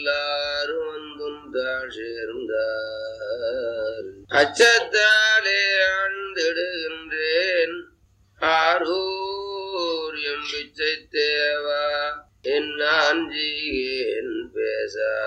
எல்லாரும் வந்தும் தாழ் சேர்ந்தார் அச்சத்தாலே ஆழ்ந்திடுகின்றேன் ஆரூர் எம்பிச்சை தேவா என்னாஞ்சியேன் பேசா